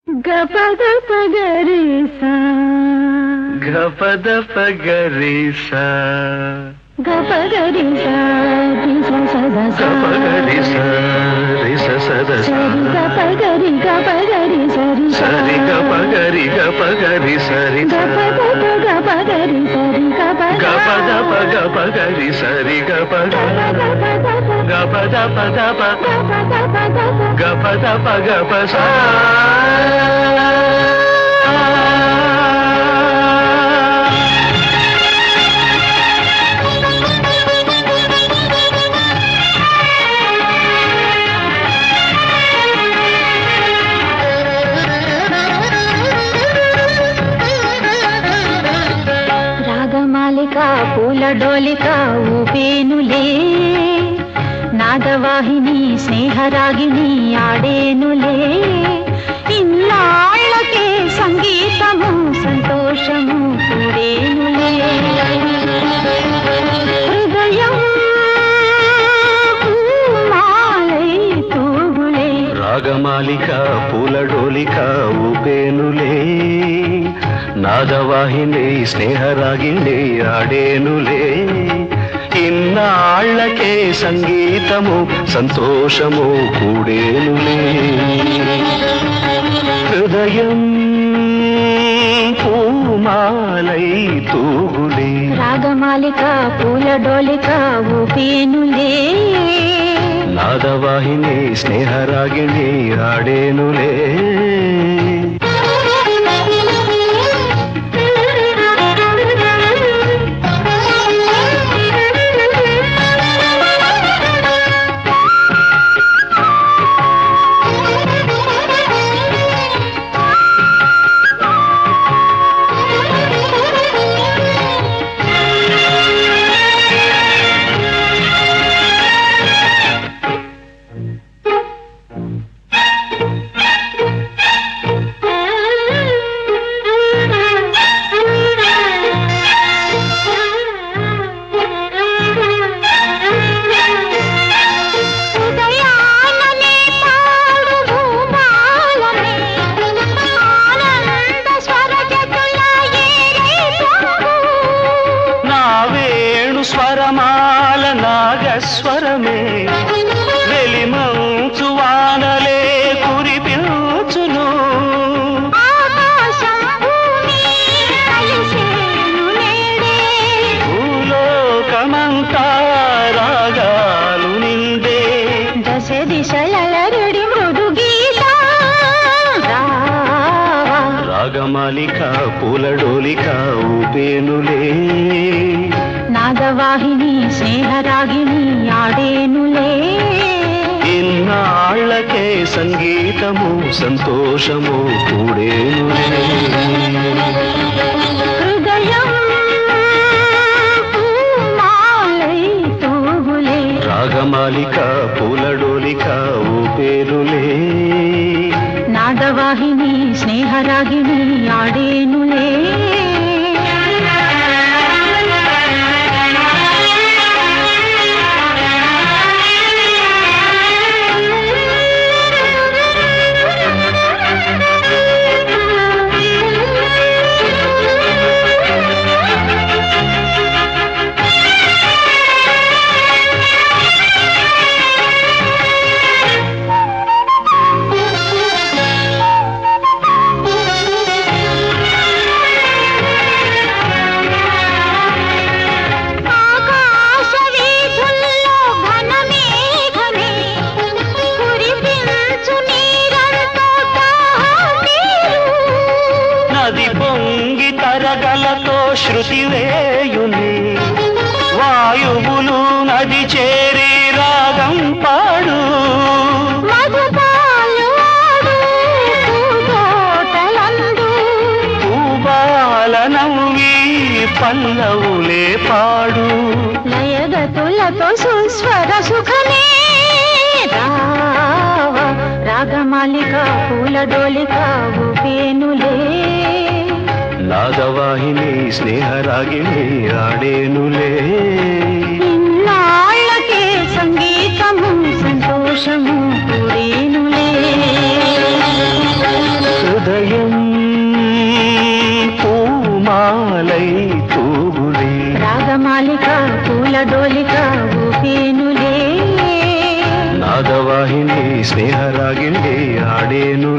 గపద పగరిసా గపద పగరిసా గపగరిసా రిస సద గపగరిస రిస సద సరి గపగరి గపగరి సరి సరి గపగరి గపగరి సరి గపద గపగరి సరి గపద గపద పగపగరి సరి గపగ గపద పద ప గపద పగప సా రాగమాలిక పూల డోలిక ఊపేనులే నాదవాహిని స్నేహరాగిని ఆడేనులే ఇన్నాళ్ళకే సంగీతము సంతోషము కూడేనులే హృదయం పూమాలై తూగులే రాగమాలిక పూలడోలిక ఊపేనులే నాదవాహిని స్నేహరాగిణి ఆడేనులే ఇన్నాళ్ళకే సంగీతము సంతోషము కూడేనులే హృదయం పూమాలై తూగులే రాగమాలిక పూల డోలిక ఊపేనులే నాదవాహిని స్నేహరాగిణి ఆడేనులే ఉదయాననే పాడు భూపాలనే ఆనంద స్వరజతుల ఏరే పొంగు. నా వేణు స్వరమాల నాగస్వరమే వెలిమంచు వానలే కురిపించును ఆకాశం భూమి కలిసేను నేడే. భూలోకమంతా రాగాలు నిండే దశ దిశలలరుడి మృదు గీత రావా రాగమాలిక పూలడోలిక ఊపేనులే నాదవాహిని స్నేహరాగిణి ఆడేనులే ఇన్నాళ్ళకే సంగీతము సంతోషము కూడేనులే హృదయం పూమాలై తూగులే రాగమాలిక పూలడోలిక ఊపేరులే నాదవాహిని స్నేహరాగిణి ఆడేనులే ఆకాశ వీధుల్లో ఘనమేఘమే కురిపించు నీరంతో తాహతీరు. నది పొంగి తరగలతో శృతి వేయుని వాయువులు నది చేరి రాగం పాడు మధుపాలు ఆడు పూతోటలందు. పూబాల నవ్వి పల్లవులే పాడు లయగతులతో సుస్వర సుఖమే రావ రాగమాలిక పూల డోలిక ఊపేనులే నాదవాహిని స్నేహరాగిణి ఆడేనులే ఇన్నాళ్ళకే సంగీతము సంతోషము కూడేనులే హృదయం పూమాలై తూగులే రాగమాలిక పూలడోలిక ఊపేనులే నాదవాహిని స్నేహరాగిణి ఆడేను